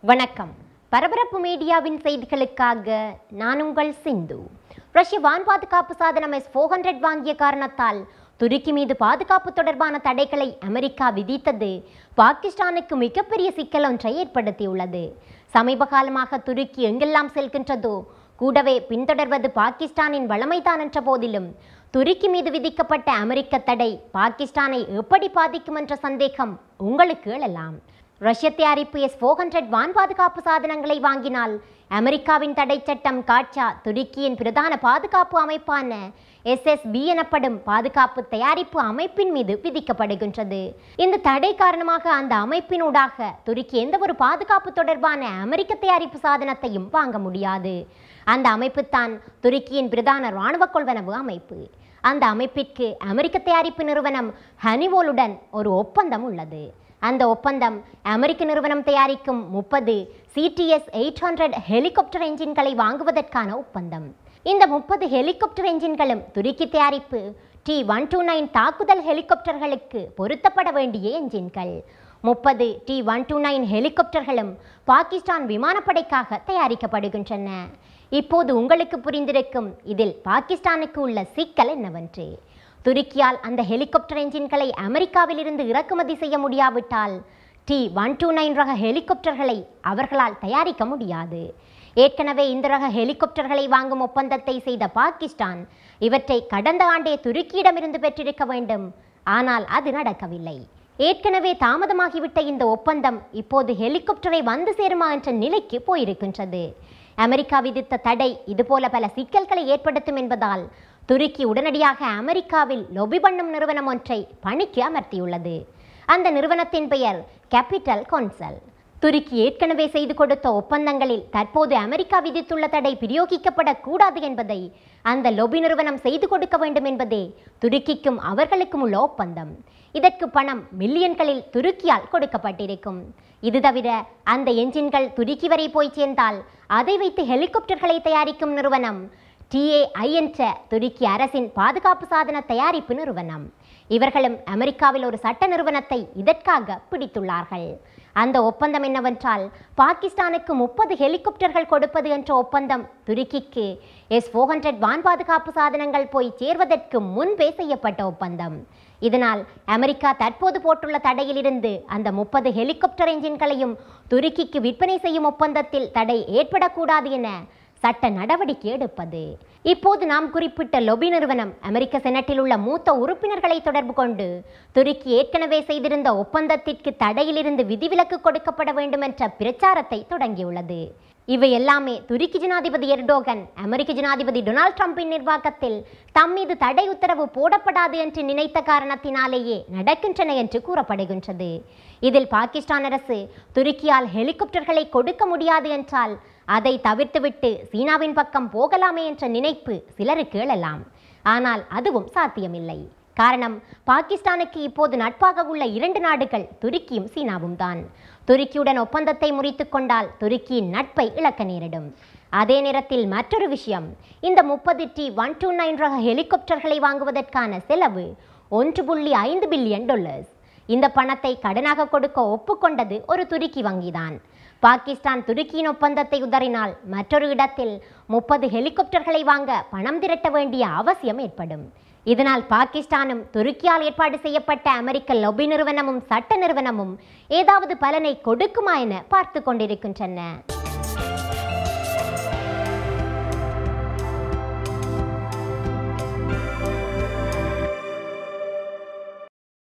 வணக்கம் பரபரப்பு மீடியாவின் செய்திகளுக்காக நான் உங்கள் சிந்து ரஷ்ய வான் பாதுகாப்பு சாதனம் எஸ் ஃபோர் ஹண்ட்ரட் வாங்கிய காரணத்தால் துருக்கி மீது பாதுகாப்பு தொடர்பான தடைகளை அமெரிக்கா விதித்தது பாகிஸ்தானுக்கு மிகப்பெரிய சிக்கல் ஒன்றை ஏற்படுத்தியுள்ளது சமீப காலமாக துருக்கி எங்கெல்லாம் செல்கின்றதோ கூடவே பின்தொடர்வது பாகிஸ்தானின் வளமைதான் என்ற போதிலும் துருக்கி மீது விதிக்கப்பட்ட அமெரிக்க தடை பாகிஸ்தானை எப்படி பாதிக்கும் என்ற சந்தேகம் உங்களுக்கு எழலாம் ரஷ்ய தயாரிப்பு எஸ் ஃபோர் ஹண்ட்ரட் வான் பாதுகாப்பு சாதனங்களை வாங்கினால் அமெரிக்காவின் தடை சட்டம் காட்சா துருக்கியின் பிரதான பாதுகாப்பு அமைப்பான எஸ்எஸ்பி எனப்படும் பாதுகாப்பு தயாரிப்பு அமைப்பின் மீது விதிக்கப்படுகின்றது இந்த தடை காரணமாக அந்த அமைப்பினூடாக துருக்கி எந்த ஒரு பாதுகாப்பு தொடர்பான அமெரிக்க தயாரிப்பு சாதனத்தையும் வாங்க முடியாது அந்த அமைப்பு தான் துருக்கியின் பிரதான இராணுவ கொள்வனவு அமைப்பு அந்த அமைப்பிற்கு அமெரிக்க தயாரிப்பு நிறுவனம் ஹனிவோலுடன் ஒரு ஒப்பந்தம் உள்ளது அந்த ஒப்பந்தம் அமெரிக்க நிறுவனம் தயாரிக்கும் முப்பது சிடிஎஸ் எயிட் ஹண்ட்ரட் ஹெலிகாப்டர் என்ஜின்களை வாங்குவதற்கான ஒப்பந்தம் இந்த முப்பது ஹெலிகாப்டர் என்ஜின்களும் துருக்கி தயாரிப்பு டி ஒன் டூ நைன் தாக்குதல் ஹெலிகாப்டர்களுக்கு பொருத்தப்பட வேண்டிய என்ஜின்கள் முப்பது டி ஒன் டூ நைன் ஹெலிகாப்டர்களும் பாகிஸ்தான் விமானப்படைக்காக தயாரிக்கப்படுகின்றன இப்போது உங்களுக்கு புரிந்திருக்கும் இதில் பாகிஸ்தானுக்கு உள்ள சிக்கல் என்னவென்று துருக்கியால் அந்த ஹெலிகாப்டர் என்ஜின்களை அமெரிக்காவிலிருந்து இறக்குமதி செய்ய முடியாவிட்டால் டி ஒன் டூ நைன் ரக ஹெலிகாப்டர்களை அவர்களால் தயாரிக்க முடியாது ஏற்கனவே இந்த ரக ஹெலிகாப்டர்களை வாங்கும் ஒப்பந்தத்தை செய்த பாகிஸ்தான் இவற்றை கடந்த ஆண்டே துருக்கியிடமிருந்து பெற்றிருக்க வேண்டும் ஆனால் அது நடக்கவில்லை ஏற்கனவே தாமதமாகிவிட்ட இந்த ஒப்பந்தம் இப்போது ஹெலிகாப்டரை வந்து சேருமா என்ற நிலைக்கு போயிருக்கின்றது அமெரிக்கா விதித்த தடை இதுபோல பல சிக்கல்களை ஏற்படுத்தும் என்பதால் துருக்கி உடனடியாக அமெரிக்காவில் லொபி பண்ணும் நிறுவனம் ஒன்றை பணிக்கு அமர்த்தியுள்ளது அந்த நிறுவனத்தின் பெயர் கேபிட்டல் கவுன்சல் துருக்கி ஏற்கனவே செய்து கொடுத்த ஒப்பந்தங்களில் தற்போது அமெரிக்கா விதித்துள்ள தடை பிரயோகிக்கப்படக்கூடாது என்பதை அந்த லொபி நிறுவனம் செய்து கொடுக்க வேண்டும் என்பதே துருக்கிக்கும் அவர்களுக்கும் உள்ள ஒப்பந்தம் இதற்கு பணம் மில்லியன்களில் துருக்கியால் கொடுக்கப்பட்டிருக்கும் இது தவிர அந்த என்ஜின்கள் துருக்கி வரை போய் சேர்ந்தால் அதை வைத்து ஹெலிகாப்டர்களை தயாரிக்கும் நிறுவனம் டிஏஐ என்ற துருக்கி அரசின் பாதுகாப்பு சாதன தயாரிப்பு நிறுவனம் இவர்களும் அமெரிக்காவில் ஒரு சட்ட நிறுவனத்தை இதற்காக பிடித்துள்ளார்கள் அந்த ஒப்பந்தம் என்னவென்றால் பாகிஸ்தானுக்கு முப்பது ஹெலிகாப்டர்கள் கொடுப்பது என்ற ஒப்பந்தம் துருக்கிக்கு எஸ் ஃபோர் ஹண்ட்ரட் வான் பாதுகாப்பு சாதனங்கள் போய் சேர்வதற்கு முன்பே செய்யப்பட்ட ஒப்பந்தம் இதனால் அமெரிக்கா தற்போது போட்டுள்ள தடையிலிருந்து அந்த முப்பது ஹெலிகாப்டர் என்ஜின்களையும் துருக்கிக்கு விற்பனை செய்யும் ஒப்பந்தத்தில் தடை ஏற்படக்கூடாது என சட்ட நடவடிக்கை எடுப்பது இப்போது நாம் குறிப்பிட்ட லொபி நிறுவனம் அமெரிக்க செனட்டில் உள்ள மூத்த உறுப்பினர்களை தொடர்பு கொண்டு துருக்கி ஏற்கனவே செய்திருந்த ஒப்பந்தத்திற்கு தடையிலிருந்து விதிவிலக்கு கொடுக்கப்பட வேண்டும் என்ற பிரச்சாரத்தை தொடங்கியுள்ளது இவை எல்லாமே துருக்கி ஜனாதிபதி எர்டோகன் அமெரிக்க ஜனாதிபதி டொனால்ட் ட்ரம்பின் நிர்வாகத்தில் தம் மீது தடை உத்தரவு போடப்படாது என்று நினைத்த காரணத்தினாலேயே நடக்கின்றன என்று கூறப்படுகின்றது இதில் பாகிஸ்தான் அரசு துருக்கியால் ஹெலிகாப்டர்களை கொடுக்க முடியாது என்றால் அதை தவிர்த்துவிட்டு சீனாவின் பக்கம் போகலாமே என்ற நினைப்பு சிலருக்கு எழலாம் ஆனால் அதுவும் சாத்தியமில்லை காரணம் பாகிஸ்தானுக்கு இப்போது நட்பாக உள்ள இரண்டு நாடுகள் துருக்கியும் சீனாவும் தான் துருக்கியுடன் ஒப்பந்தத்தை முறித்து கொண்டால் துருக்கியின் நட்பை இழக்க நேரிடும் அதே நேரத்தில் மற்றொரு விஷயம் இந்த முப்பது டி ஒன் டூ நைன் ரக ஹெலிகாப்டர்களை வாங்குவதற்கான செலவு ஒன்று புள்ளி ஐந்து பில்லியன் டாலர்ஸ் இந்த பணத்தை கடனாக கொடுக்க ஒப்புக்கொண்டது ஒரு துருக்கி வங்கிதான் பாகிஸ்தான் துருக்கியின் ஒப்பந்தத்தை உதறினால் மற்றொரு இடத்தில் முப்பது ஹெலிகாப்டர்களை வாங்க பணம் திரட்ட வேண்டிய அவசியம் ஏற்படும் இதனால் பாகிஸ்தானும் துருக்கியால் ஏற்பாடு செய்யப்பட்ட அமெரிக்க லொபி நிறுவனமும் சட்ட நிறுவனமும் ஏதாவது பலனை கொடுக்குமா என பார்த்து கொண்டிருக்கின்றன